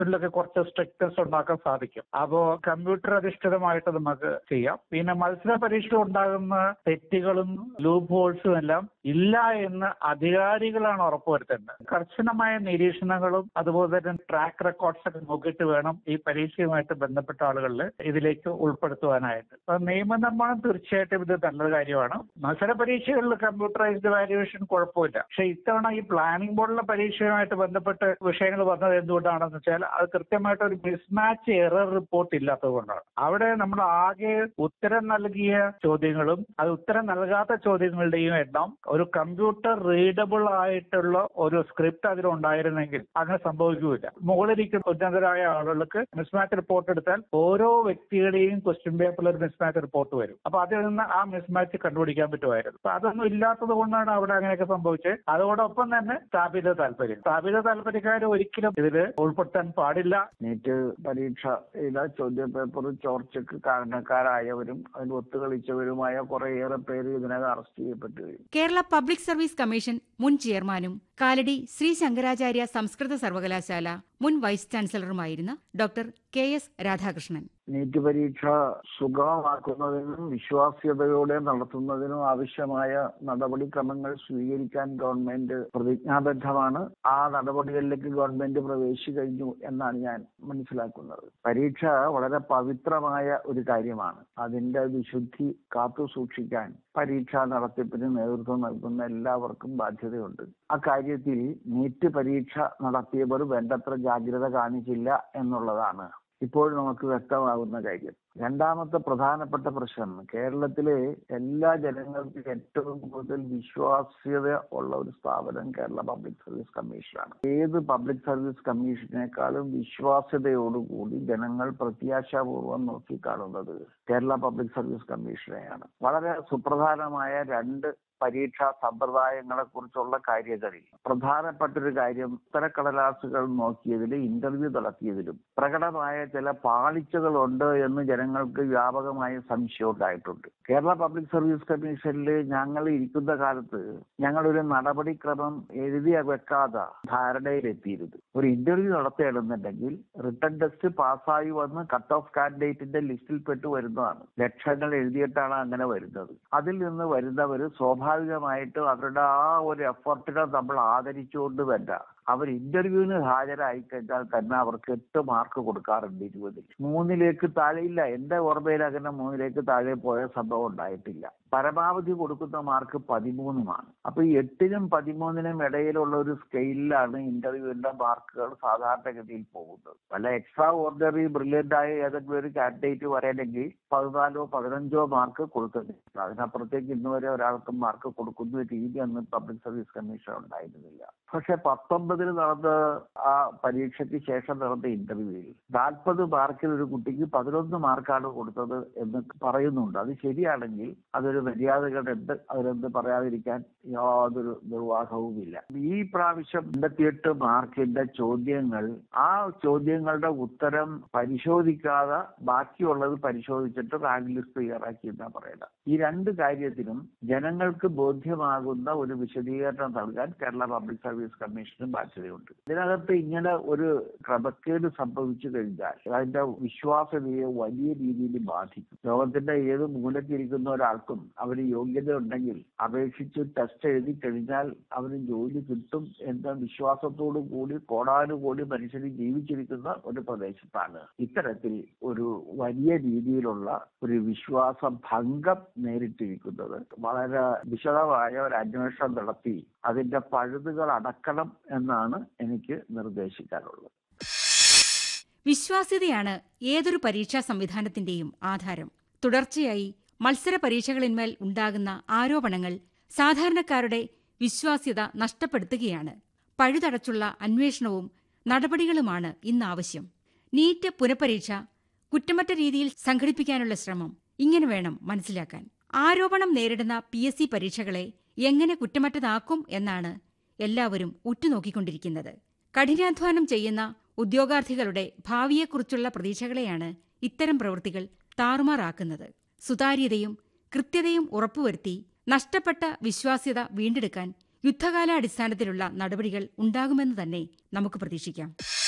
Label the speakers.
Speaker 1: ഇതിലൊക്കെ കുറച്ച് സ്ട്രിക്ട്നെസ് ഉണ്ടാക്കാൻ സാധിക്കും അപ്പോൾ കമ്പ്യൂട്ടർ അധിഷ്ഠിതമായിട്ട് നമുക്ക് ചെയ്യാം പിന്നെ മത്സര പരീക്ഷ ഉണ്ടാകുന്ന തെറ്റുകളും ലൂപ്പ് ഹോൾസും എല്ലാം ഇല്ല എന്ന് അധികാരികളാണ് ഉറപ്പുവരുത്തേണ്ടത് കർശനമായ നിരീക്ഷണങ്ങളും അതുപോലെ തന്നെ ട്രാക്ക് റെക്കോർഡ്സ് ഒക്കെ നോക്കിയിട്ട് വേണം ഈ പരീക്ഷയുമായിട്ട് ബന്ധപ്പെട്ട ആളുകളിൽ ഇതിലേക്ക് ഉൾപ്പെടുത്തുവാനായിട്ട് അപ്പൊ നിയമനിർമ്മാണം തീർച്ചയായിട്ടും ഇത് നല്ലൊരു കാര്യമാണ് മത്സര പരീക്ഷകളിൽ കമ്പ്യൂട്ടറൈസ്ഡ് വാല്യുവേഷൻ കുഴപ്പമില്ല പക്ഷെ ഇത്തവണ ഈ പ്ലാനിംഗ് ബോർഡിലെ പരീക്ഷയുമായിട്ട് ബന്ധപ്പെട്ട് വിഷയങ്ങൾ വന്നത് എന്തുകൊണ്ടാണെന്ന് വെച്ചാൽ അത് കൃത്യമായിട്ട് ഒരു മിസ്മാച്ച് എറർ റിപ്പോർട്ട് ഇല്ലാത്തത് കൊണ്ടാണ് അവിടെ നമ്മൾ ആകെ ഉത്തരം നൽകിയ ചോദ്യങ്ങളും അത് ഉത്തരം നൽകാത്ത ചോദ്യങ്ങളുടെയും എണ്ണം ഒരു കമ്പ്യൂട്ടർ റീഡബിൾ ആയിട്ടുള്ള ഒരു സ്ക്രിപ്റ്റ് അതിലുണ്ടായിരുന്നെങ്കിൽ അങ്ങനെ സംഭവിക്കുകയില്ല മുകളിലിരിക്കുന്ന ഉന്നതരായ ആളുകൾക്ക് മിസ്മാച്ച് റിപ്പോർട്ട് എടുത്താൽ ഓരോ വ്യക്തിയുടെയും ക്വസ്റ്റ്യൻ പേപ്പറിൽ ഒരു മിസ്മാച്ച് റിപ്പോർട്ട് വരും അപ്പൊ അതിൽ നിന്ന് ആ മിസ്മാച്ച് കണ്ടുപിടിക്കാൻ പറ്റുമായിരുന്നു അപ്പൊ അതൊന്നും ഇല്ലാത്തത് കൊണ്ടാണ് അവിടെ അങ്ങനെയൊക്കെ സംഭവിച്ചത് അതോടൊപ്പം തന്നെ സ്ഥാപിത താല്പര്യം സ്ഥാപിത താല്പര്യക്കാർ ഒരിക്കലും ഇതിൽ ഉൾപ്പെടുത്താൻ പാടില്ല
Speaker 2: നീറ്റ് പരീക്ഷയിലെ ചോദ്യപേപ്പർ ചോർച്ചയ്ക്ക് കാരണക്കാരായവരും അതിൽ ഒത്തുകളിച്ചവരുമായ കുറേയേറെ പേര് ഇതിനകം അറസ്റ്റ് ചെയ്യപ്പെട്ടു കഴിഞ്ഞു
Speaker 3: കേരള പബ്ലിക് സർവീസ് കമ്മീഷൻ മുൻ ചെയർമാനും കാലടി ശ്രീ ശങ്കരാചാര്യ സംസ്കൃത സർവകലാശാല മുൻ വൈസ് ചാൻസലറുമായിരുന്ന doctor K S Radhakrishnan
Speaker 2: NEET പരീക്ഷ സുഗമമാക്കുന്നതിനും വിശ്വാസ്യതയോടെ നടത്തുന്നതിനും ആവശ്യമായ നടപടിക്രമങ്ങൾ സ്വീകരിക്കാൻ ഗവൺമെന്റ് പ്രതിജ്ഞാബദ്ധമാണ് ആ നടപടികളിലേക്ക് ഗവൺമെന്റ് പ്രവേശിച്ചു കഴിഞ്ഞു എന്നാണ് ഞാൻ മനസ്സിലാക്കുന്നത് പരീക്ഷ വളരെ പവിത്രമായ ഒരു കാര്യമാണ് അതിന്റെ വിശുദ്ധി കാത്തു സൂക്ഷിക്കാൻ പരീക്ഷാ നടത്തിപ്പിന് നേതൃത്വം നൽകുന്ന എല്ലാവർക്കും ബാധ്യതയുണ്ട് ആ കാര്യത്തിൽ നീറ്റ് പരീക്ഷ നടത്തിയവർ വേണ്ടത്ര ജാഗ്രത കാണിച്ചില്ല എന്നുള്ളതാണ് ഇപ്പോൾ നമുക്ക് വ്യക്തമാകുന്ന കാര്യം രണ്ടാമത്തെ പ്രധാനപ്പെട്ട പ്രശ്നം കേരളത്തിലെ എല്ലാ ജനങ്ങൾക്കും ഏറ്റവും കൂടുതൽ വിശ്വാസ്യത ഉള്ള ഒരു സ്ഥാപനം കേരള പബ്ലിക് സർവീസ് കമ്മീഷനാണ് ഏത് പബ്ലിക് സർവീസ് കമ്മീഷനേക്കാളും വിശ്വാസ്യതയോടുകൂടി ജനങ്ങൾ പ്രത്യാശാപൂർവം നോക്കിക്കാണുന്നത് കേരള പബ്ലിക് സർവീസ് കമ്മീഷനെയാണ് വളരെ സുപ്രധാനമായ രണ്ട് പരീക്ഷാ സമ്പ്രദായങ്ങളെ കുറിച്ചുള്ള കാര്യങ്ങളിൽ പ്രധാനപ്പെട്ട ഒരു കാര്യം ഉത്തരക്കടലാസുകൾ നോക്കിയതിലും ഇന്റർവ്യൂ നടത്തിയതിലും പ്രകടമായ ചില പാളിച്ചകളുണ്ട് എന്ന് ജനങ്ങൾക്ക് വ്യാപകമായ സംശയം ഉണ്ടായിട്ടുണ്ട് കേരള പബ്ലിക് സർവീസ് കമ്മീഷനിൽ ഞങ്ങൾ ഇരിക്കുന്ന കാലത്ത് ഞങ്ങൾ ഒരു നടപടിക്രമം എഴുതി വെക്കാതെ ധാരണയിലെത്തിയിരുന്നു ഒരു ഇന്റർവ്യൂ നടത്തുകയാണെന്നുണ്ടെങ്കിൽ റിട്ടേൺ ടെസ്റ്റ് പാസ്സായി വന്ന് കട്ട് ഓഫ് കാൻഡിഡേറ്റിന്റെ ലിസ്റ്റിൽ പെട്ട് വരുന്നതാണ് ലക്ഷങ്ങൾ എഴുതിയിട്ടാണ് അങ്ങനെ വരുന്നത് അതിൽ നിന്ന് വരുന്നവർ സ്വാഭാവികമായിട്ടും അവരുടെ ആ ഒരു എഫർട്ടിനെ നമ്മൾ ആദരിച്ചുകൊണ്ട് തന്നെ അവർ ഇന്റർവ്യൂവിന് ഹാജരായി കഴിഞ്ഞാൽ തന്നെ അവർക്ക് എട്ട് മാർക്ക് കൊടുക്കാറുണ്ട് ഇരുപതിൽ മൂന്നിലേക്ക് താഴെയില്ല എന്റെ ഓർമ്മയിൽ അങ്ങനെ മൂന്നിലേക്ക് താഴെ പോയ സംഭവം ഉണ്ടായിട്ടില്ല പരമാവധി കൊടുക്കുന്ന മാർക്ക് പതിമൂന്നുമാണ് അപ്പൊ ഈ എട്ടിനും പതിമൂന്നിനും ഇടയിലുള്ള ഒരു സ്കെയിലാണ് ഇന്റർവ്യൂവിന്റെ മാർക്കുകൾ സാധാരണഗതിയിൽ പോകുന്നത് വല്ല എക്സ്ട്രാ ഓർഡിനറി ബ്രില്യൻ്റ് ആയ ഏതെങ്കിലും ഒരു കാൻഡിഡേറ്റ് വരണമെങ്കിൽ പതിനാലോ പതിനഞ്ചോ മാർക്ക് കൊടുക്കുന്നുണ്ട് അതിനപ്പുറത്തേക്ക് ഇന്നുവരെ ഒരാൾക്കും മാർക്ക് കൊടുക്കുന്ന രീതി അന്ന് പബ്ലിക് സർവീസ് കമ്മീഷൻ ഉണ്ടായിരുന്നില്ല പക്ഷെ പത്തൊമ്പതിൽ നടന്ന ആ പരീക്ഷയ്ക്ക് ശേഷം നടന്ന ഇന്റർവ്യൂവിൽ നാൽപ്പത് മാർക്കിൽ ഒരു കുട്ടിക്ക് പതിനൊന്ന് മാർക്കാണ് കൊടുത്തത് എന്ന് പറയുന്നുണ്ട് അത് ശരിയാണെങ്കിൽ അതൊരു മര്യാദകളുണ്ട് അതിലെന്ത് പറയാതിരിക്കാൻ യാതൊരു നിർവാഹവുമില്ല ഈ പ്രാവശ്യം എൺപത്തിയെട്ട് മാർക്കിന്റെ ചോദ്യങ്ങൾ ആ ചോദ്യങ്ങളുടെ ഉത്തരം പരിശോധിക്കാതെ ബാക്കിയുള്ളത് പരിശോധിച്ചിട്ട് റാങ്ക് ലിസ്റ്റ് തയ്യാറാക്കി എന്നാ പറയുന്നത് ഈ രണ്ട് കാര്യത്തിനും ജനങ്ങൾക്ക് ബോധ്യമാകുന്ന ഒരു വിശദീകരണം നൽകാൻ കേരള പബ്ലിക് സർവീസ് കമ്മീഷനും ബാധ്യതയുണ്ട് ഇതിനകത്ത് ഇങ്ങനെ ഒരു ക്രമക്കേട് സംഭവിച്ചു കഴിഞ്ഞാൽ അതിന്റെ വിശ്വാസ്യതയെ വലിയ രീതിയിൽ ബാധിക്കും ലോകത്തിന്റെ ഏത് മൂലത്തിരിക്കുന്ന ഒരാൾക്കും അവന് യോഗ്യത ഉണ്ടെങ്കിൽ അപേക്ഷിച്ച് ടെസ്റ്റ് എഴുതി കഴിഞ്ഞാൽ അവന് ജോലി കിട്ടും എന്ന വിശ്വാസത്തോടു കൂടി കോടാനുകോടി മനുഷ്യർ ജീവിച്ചിരിക്കുന്ന ഒരു പ്രദേശത്താണ് ഇത്തരത്തിൽ ഒരു വലിയ രീതിയിലുള്ള ഒരു വിശ്വാസ ഭംഗം നേരിട്ടിരിക്കുന്നത് വളരെ വിശദമായ ഒരു അന്വേഷണം നടത്തി അതിന്റെ പഴുതുകൾ അടക്കണം എന്നാണ് എനിക്ക് നിർദ്ദേശിക്കാനുള്ളത്
Speaker 3: വിശ്വാസ്യതയാണ് ഏതൊരു പരീക്ഷാ സംവിധാനത്തിന്റെയും ആധാരം തുടർച്ചയായി മത്സര പരീക്ഷകളിന്മേൽ ഉണ്ടാകുന്ന ആരോപണങ്ങൾ സാധാരണക്കാരുടെ വിശ്വാസ്യത നഷ്ടപ്പെടുത്തുകയാണ് പഴുതടച്ചുള്ള അന്വേഷണവും നടപടികളുമാണ് ഇന്ന് ആവശ്യം നീറ്റ് പുനഃപരീക്ഷ കുറ്റമറ്റ രീതിയിൽ സംഘടിപ്പിക്കാനുള്ള ശ്രമം ഇങ്ങനെ വേണം മനസ്സിലാക്കാൻ ആരോപണം നേരിടുന്ന പി എസ് സി പരീക്ഷകളെ എങ്ങനെ കുറ്റമറ്റതാക്കും എന്നാണ് എല്ലാവരും ഉറ്റുനോക്കിക്കൊണ്ടിരിക്കുന്നത് കഠിനാധ്വാനം ചെയ്യുന്ന ഉദ്യോഗാർത്ഥികളുടെ ഭാവിയെക്കുറിച്ചുള്ള പ്രതീക്ഷകളെയാണ് ഇത്തരം പ്രവൃത്തികൾ താറുമാറാക്കുന്നത് സുതാര്യതയും കൃത്യതയും ഉറപ്പുവരുത്തി നഷ്ടപ്പെട്ട വിശ്വാസ്യത വീണ്ടെടുക്കാൻ യുദ്ധകാലാടിസ്ഥാനത്തിലുള്ള നടപടികൾ ഉണ്ടാകുമെന്ന് തന്നെ നമുക്ക് പ്രതീക്ഷിക്കാം